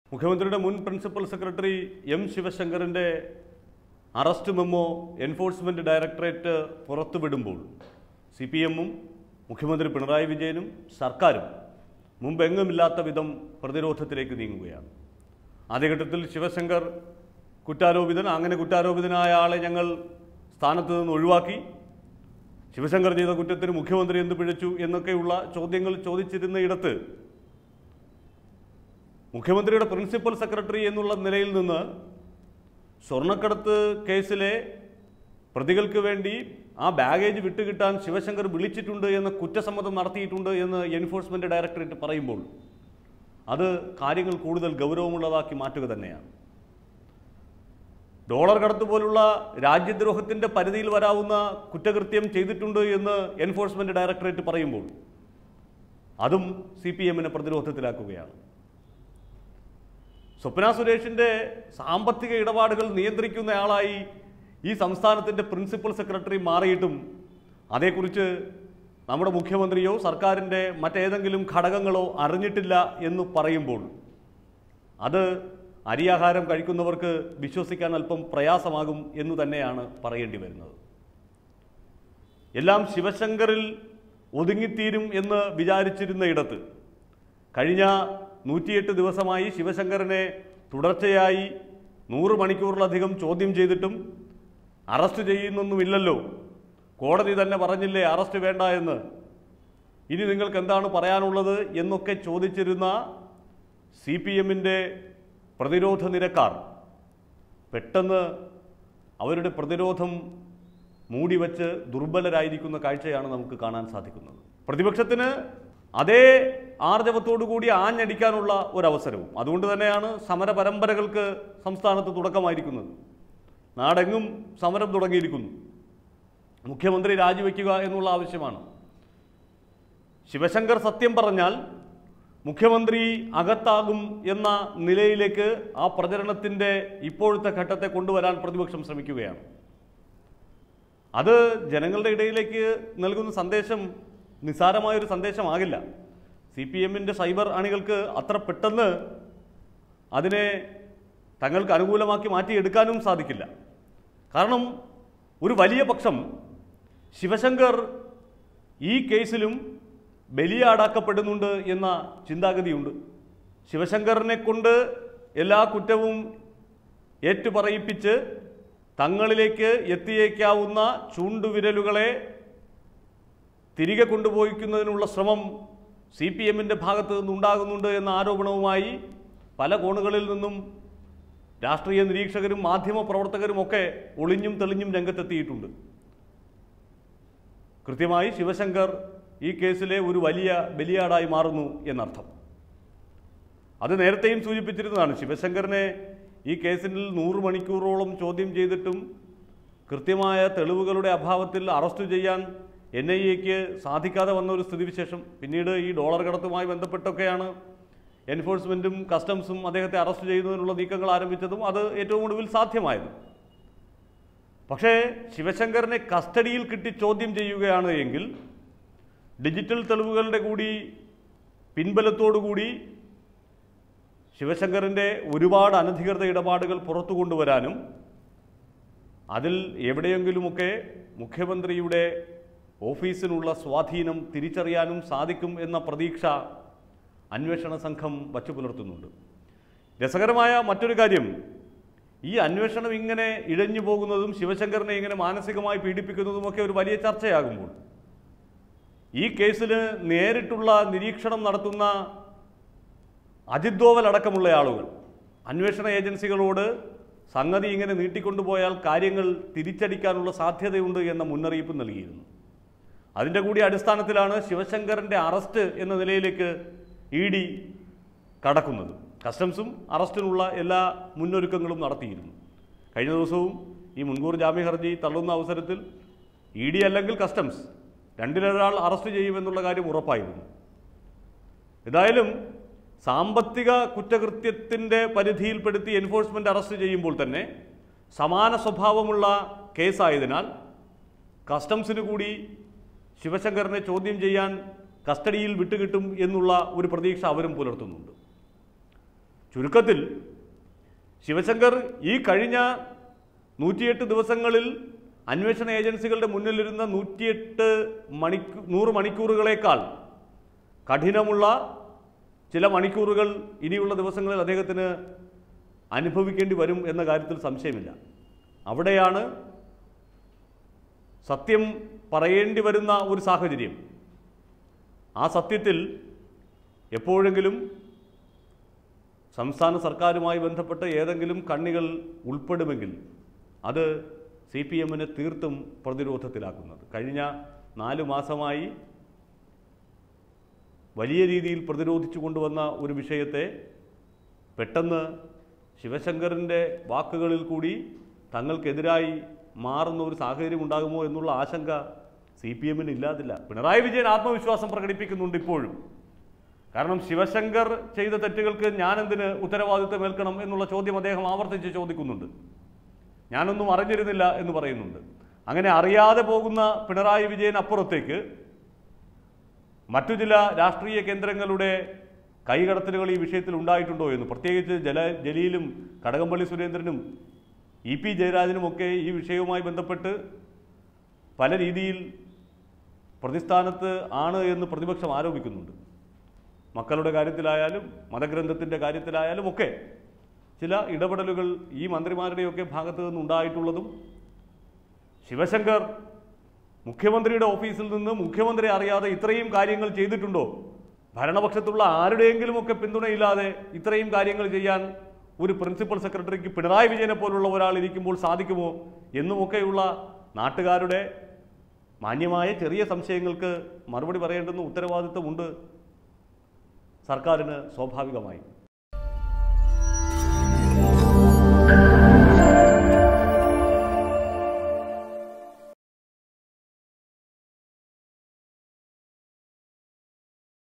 മുഖ്യമന്ത്രിയുടെ മുൻ principal secretary M ശിവശങ്കറിൻ്റെ അറസ്റ്റ് മെമ്മോ എൻഫോഴ്സ്മെൻറ്റ് ഡയറക്ടറേറ്റ് പുറത്തുവിടുമ്പോൾ സി പി എമ്മും മുഖ്യമന്ത്രി പിണറായി വിജയനും സർക്കാരും മുമ്പെങ്ങുമില്ലാത്ത വിധം പ്രതിരോധത്തിലേക്ക് നീങ്ങുകയാണ് ആദ്യഘട്ടത്തിൽ ശിവശങ്കർ കുറ്റാരോപിതൻ അങ്ങനെ കുറ്റാരോപിതനായ ആളെ ഞങ്ങൾ സ്ഥാനത്ത് നിന്ന് ഒഴിവാക്കി ശിവശങ്കർ ചെയ്ത കുറ്റത്തിന് മുഖ്യമന്ത്രി എന്ത് പിഴച്ചു എന്നൊക്കെയുള്ള ചോദ്യങ്ങൾ ചോദിച്ചിരുന്ന ഇടത്ത് മുഖ്യമന്ത്രിയുടെ പ്രിൻസിപ്പൽ സെക്രട്ടറി എന്നുള്ള നിലയിൽ നിന്ന് സ്വർണ്ണക്കടത്ത് കേസിലെ പ്രതികൾക്ക് വേണ്ടി ആ ബാഗേജ് വിട്ടുകിട്ടാൻ ശിവശങ്കർ വിളിച്ചിട്ടുണ്ട് എന്ന കുറ്റസമ്മതം നടത്തിയിട്ടുണ്ട് എന്ന് എൻഫോഴ്സ്മെന്റ് ഡയറക്ടറേറ്റ് പറയുമ്പോൾ അത് കാര്യങ്ങൾ കൂടുതൽ ഗൗരവമുള്ളതാക്കി മാറ്റുക തന്നെയാണ് ഡോളർ കടത്ത് പോലുള്ള രാജ്യദ്രോഹത്തിന്റെ പരിധിയിൽ വരാവുന്ന കുറ്റകൃത്യം ചെയ്തിട്ടുണ്ട് എന്ന് എൻഫോഴ്സ്മെന്റ് ഡയറക്ടറേറ്റ് പറയുമ്പോൾ അതും സി പി എമ്മിനെ പ്രതിരോധത്തിലാക്കുകയാണ് സ്വപ്ന സുരേഷിന്റെ സാമ്പത്തിക ഇടപാടുകൾ നിയന്ത്രിക്കുന്നയാളായി ഈ സംസ്ഥാനത്തിന്റെ പ്രിൻസിപ്പൽ സെക്രട്ടറി മാറിയിട്ടും അതേക്കുറിച്ച് നമ്മുടെ മുഖ്യമന്ത്രിയോ സർക്കാരിൻ്റെ മറ്റേതെങ്കിലും ഘടകങ്ങളോ അറിഞ്ഞിട്ടില്ല എന്ന് പറയുമ്പോൾ അത് അരിയാഹാരം കഴിക്കുന്നവർക്ക് വിശ്വസിക്കാൻ അല്പം പ്രയാസമാകും എന്ന് തന്നെയാണ് പറയേണ്ടി വരുന്നത് എല്ലാം ശിവശങ്കറിൽ ഒതുങ്ങിത്തീരും എന്ന് വിചാരിച്ചിരുന്ന ഇടത്ത് കഴിഞ്ഞ നൂറ്റിയെട്ട് ദിവസമായി ശിവശങ്കറിനെ തുടർച്ചയായി നൂറ് മണിക്കൂറിലധികം ചോദ്യം ചെയ്തിട്ടും അറസ്റ്റ് ചെയ്യുന്നൊന്നുമില്ലല്ലോ കോടതി തന്നെ പറഞ്ഞില്ലേ അറസ്റ്റ് വേണ്ട എന്ന് ഇനി നിങ്ങൾക്ക് എന്താണ് പറയാനുള്ളത് എന്നൊക്കെ ചോദിച്ചിരുന്ന സി പി എമ്മിൻ്റെ പ്രതിരോധ നിരക്കാർ പെട്ടെന്ന് അവരുടെ പ്രതിരോധം മൂടിവെച്ച് ദുർബലരായിരിക്കുന്ന കാഴ്ചയാണ് നമുക്ക് കാണാൻ സാധിക്കുന്നത് പ്രതിപക്ഷത്തിന് അതേ ആർജവത്തോടുകൂടി ആഞ്ഞടിക്കാനുള്ള ഒരവസരവും അതുകൊണ്ട് തന്നെയാണ് സമര പരമ്പരകൾക്ക് സംസ്ഥാനത്ത് തുടക്കമായിരിക്കുന്നത് നാടെങ്ങും സമരം തുടങ്ങിയിരിക്കുന്നു മുഖ്യമന്ത്രി രാജിവെക്കുക എന്നുള്ള ആവശ്യമാണ് ശിവശങ്കർ സത്യം പറഞ്ഞാൽ മുഖ്യമന്ത്രി അകത്താകും എന്ന നിലയിലേക്ക് ആ പ്രചരണത്തിൻ്റെ ഇപ്പോഴത്തെ ഘട്ടത്തെ കൊണ്ടുവരാൻ പ്രതിപക്ഷം ശ്രമിക്കുകയാണ് അത് ജനങ്ങളുടെ ഇടയിലേക്ക് നൽകുന്ന സന്ദേശം നിസ്സാരമായൊരു സന്ദേശമാകില്ല സി പി എമ്മിൻ്റെ സൈബർ അണികൾക്ക് അത്ര പെട്ടെന്ന് അതിനെ തങ്ങൾക്ക് അനുകൂലമാക്കി മാറ്റിയെടുക്കാനും സാധിക്കില്ല കാരണം ഒരു വലിയ പക്ഷം ശിവശങ്കർ ഈ കേസിലും ബലിയാടാക്കപ്പെടുന്നുണ്ട് എന്ന ചിന്താഗതിയുണ്ട് ശിവശങ്കറിനെ കൊണ്ട് എല്ലാ കുറ്റവും ഏറ്റുപറയിപ്പിച്ച് തങ്ങളിലേക്ക് എത്തിയേക്കാവുന്ന ചൂണ്ടുവിരലുകളെ തിരികെ കൊണ്ടുപോയിക്കുന്നതിനുള്ള ശ്രമം സി പി എമ്മിൻ്റെ ഭാഗത്ത് നിന്നുണ്ടാകുന്നുണ്ട് എന്ന ആരോപണവുമായി പല കോണുകളിൽ നിന്നും രാഷ്ട്രീയ നിരീക്ഷകരും മാധ്യമ പ്രവർത്തകരുമൊക്കെ ഒളിഞ്ഞും തെളിഞ്ഞും രംഗത്തെത്തിയിട്ടുണ്ട് കൃത്യമായി ശിവശങ്കർ ഈ കേസിലെ ഒരു വലിയ ബലിയാടായി മാറുന്നു എന്നർത്ഥം അത് നേരത്തെയും സൂചിപ്പിച്ചിരുന്നതാണ് ശിവശങ്കറിനെ ഈ കേസിൽ നൂറ് മണിക്കൂറോളം ചോദ്യം ചെയ്തിട്ടും കൃത്യമായ തെളിവുകളുടെ അഭാവത്തിൽ അറസ്റ്റ് ചെയ്യാൻ എൻ ഐ എക്ക് സാധിക്കാതെ വന്ന ഒരു സ്ഥിതിവിശേഷം പിന്നീട് ഈ ഡോളർ കടത്തുമായി ബന്ധപ്പെട്ടൊക്കെയാണ് എൻഫോഴ്സ്മെൻറ്റും കസ്റ്റംസും അദ്ദേഹത്തെ അറസ്റ്റ് ചെയ്യുന്നതിനുള്ള നീക്കങ്ങൾ ആരംഭിച്ചതും അത് ഏറ്റവും ഒടുവിൽ സാധ്യമായത് പക്ഷേ ശിവശങ്കറിനെ കസ്റ്റഡിയിൽ കിട്ടി ചോദ്യം ചെയ്യുകയാണ് എങ്കിൽ ഡിജിറ്റൽ തെളിവുകളുടെ കൂടി പിൻബലത്തോടുകൂടി ശിവശങ്കറിൻ്റെ ഒരുപാട് അനധികൃത ഇടപാടുകൾ പുറത്തു കൊണ്ടുവരാനും അതിൽ എവിടെയെങ്കിലുമൊക്കെ മുഖ്യമന്ത്രിയുടെ ഓഫീസിനുള്ള സ്വാധീനം തിരിച്ചറിയാനും സാധിക്കും എന്ന പ്രതീക്ഷ അന്വേഷണ സംഘം വച്ചു പുലർത്തുന്നുണ്ട് രസകരമായ മറ്റൊരു കാര്യം ഈ അന്വേഷണം ഇങ്ങനെ ഇഴഞ്ഞു പോകുന്നതും ശിവശങ്കറിനെ ഇങ്ങനെ മാനസികമായി പീഡിപ്പിക്കുന്നതുമൊക്കെ ഒരു വലിയ ചർച്ചയാകുമ്പോൾ ഈ കേസിൽ നേരിട്ടുള്ള നിരീക്ഷണം നടത്തുന്ന അജിത് ദോവൽ അടക്കമുള്ള ആളുകൾ അന്വേഷണ ഏജൻസികളോട് സംഗതി ഇങ്ങനെ നീട്ടിക്കൊണ്ടുപോയാൽ കാര്യങ്ങൾ തിരിച്ചടിക്കാനുള്ള സാധ്യതയുണ്ട് എന്ന മുന്നറിയിപ്പ് നൽകിയിരുന്നു അതിൻ്റെ കൂടി അടിസ്ഥാനത്തിലാണ് ശിവശങ്കറിൻ്റെ അറസ്റ്റ് എന്ന നിലയിലേക്ക് ഇ ഡി കടക്കുന്നത് കസ്റ്റംസും അറസ്റ്റിനുള്ള എല്ലാ മുന്നൊരുക്കങ്ങളും നടത്തിയിരുന്നു കഴിഞ്ഞ ദിവസവും ഈ മുൻകൂർ ജാമ്യ ഹർജി തള്ളുന്ന അവസരത്തിൽ ഇ ഡി അല്ലെങ്കിൽ കസ്റ്റംസ് രണ്ടിലൊരാൾ അറസ്റ്റ് ചെയ്യുമെന്നുള്ള കാര്യം ഉറപ്പായിരുന്നു ഏതായാലും സാമ്പത്തിക കുറ്റകൃത്യത്തിൻ്റെ പരിധിയിൽപ്പെടുത്തി എൻഫോഴ്സ്മെൻറ്റ് അറസ്റ്റ് ചെയ്യുമ്പോൾ തന്നെ സമാന സ്വഭാവമുള്ള കേസായതിനാൽ കസ്റ്റംസിന് കൂടി ശിവശങ്കറിനെ ചോദ്യം ചെയ്യാൻ കസ്റ്റഡിയിൽ വിട്ടുകിട്ടും എന്നുള്ള ഒരു പ്രതീക്ഷ അവരും പുലർത്തുന്നുണ്ട് ചുരുക്കത്തിൽ ശിവശങ്കർ ഈ കഴിഞ്ഞ നൂറ്റിയെട്ട് ദിവസങ്ങളിൽ അന്വേഷണ ഏജൻസികളുടെ മുന്നിലിരുന്ന നൂറ്റിയെട്ട് മണിക്കൂ നൂറ് മണിക്കൂറുകളേക്കാൾ കഠിനമുള്ള ചില മണിക്കൂറുകൾ ഇനിയുള്ള ദിവസങ്ങളിൽ അദ്ദേഹത്തിന് അനുഭവിക്കേണ്ടി വരും എന്ന കാര്യത്തിൽ സംശയമില്ല അവിടെയാണ് സത്യം പറയേണ്ടി വരുന്ന ഒരു സാഹചര്യം ആ സത്യത്തിൽ എപ്പോഴെങ്കിലും സംസ്ഥാന സർക്കാരുമായി ബന്ധപ്പെട്ട് ഏതെങ്കിലും കണ്ണികൾ ഉൾപ്പെടുമെങ്കിൽ അത് സി പി എമ്മിനെ തീർത്തും പ്രതിരോധത്തിലാക്കുന്നത് കഴിഞ്ഞ നാല് മാസമായി വലിയ രീതിയിൽ പ്രതിരോധിച്ചു കൊണ്ടുവന്ന ഒരു വിഷയത്തെ പെട്ടെന്ന് ശിവശങ്കറിൻ്റെ വാക്കുകളിൽ കൂടി തങ്ങൾക്കെതിരായി മാറുന്ന ഒരു സാഹചര്യം ഉണ്ടാകുമോ എന്നുള്ള ആശങ്ക സി പി എമ്മിന് ഇല്ലാതില്ല പിണറായി വിജയൻ ആത്മവിശ്വാസം പ്രകടിപ്പിക്കുന്നുണ്ട് ഇപ്പോഴും കാരണം ശിവശങ്കർ ചെയ്ത തെറ്റുകൾക്ക് ഞാനെന്തിന് ഉത്തരവാദിത്വം ഏൽക്കണം എന്നുള്ള ചോദ്യം അദ്ദേഹം ആവർത്തിച്ച് ചോദിക്കുന്നുണ്ട് ഞാനൊന്നും അറിഞ്ഞിരുന്നില്ല എന്ന് പറയുന്നുണ്ട് അങ്ങനെ അറിയാതെ പോകുന്ന പിണറായി വിജയൻ അപ്പുറത്തേക്ക് മറ്റു ചില രാഷ്ട്രീയ കേന്ദ്രങ്ങളുടെ കൈകടത്തലുകൾ ഈ വിഷയത്തിൽ ഉണ്ടായിട്ടുണ്ടോ എന്ന് പ്രത്യേകിച്ച് ജല ജലീലും കടകംപള്ളി സുരേന്ദ്രനും ഇ പി ജയരാജനുമൊക്കെ ഈ വിഷയവുമായി ബന്ധപ്പെട്ട് പല രീതിയിൽ പ്രതിസ്ഥാനത്ത് ആണ് എന്ന് പ്രതിപക്ഷം ആരോപിക്കുന്നുണ്ട് മക്കളുടെ കാര്യത്തിലായാലും മതഗ്രന്ഥത്തിൻ്റെ കാര്യത്തിലായാലും ഒക്കെ ചില ഇടപെടലുകൾ ഈ മന്ത്രിമാരുടെയൊക്കെ ഭാഗത്തു നിന്നുണ്ടായിട്ടുള്ളതും ശിവശങ്കർ മുഖ്യമന്ത്രിയുടെ ഓഫീസിൽ നിന്ന് മുഖ്യമന്ത്രി അറിയാതെ ഇത്രയും കാര്യങ്ങൾ ചെയ്തിട്ടുണ്ടോ ഭരണപക്ഷത്തുള്ള ആരുടെയെങ്കിലുമൊക്കെ പിന്തുണയില്ലാതെ ഇത്രയും കാര്യങ്ങൾ ചെയ്യാൻ ഒരു പ്രിൻസിപ്പൽ സെക്രട്ടറിക്ക് പിണറായി വിജയനെ പോലുള്ള ഒരാൾ ഇരിക്കുമ്പോൾ സാധിക്കുമോ എന്നുമൊക്കെയുള്ള നാട്ടുകാരുടെ മാന്യമായ ചെറിയ സംശയങ്ങൾക്ക് മറുപടി പറയേണ്ടുന്ന ഉത്തരവാദിത്വമുണ്ട് സർക്കാരിന് സ്വാഭാവികമായും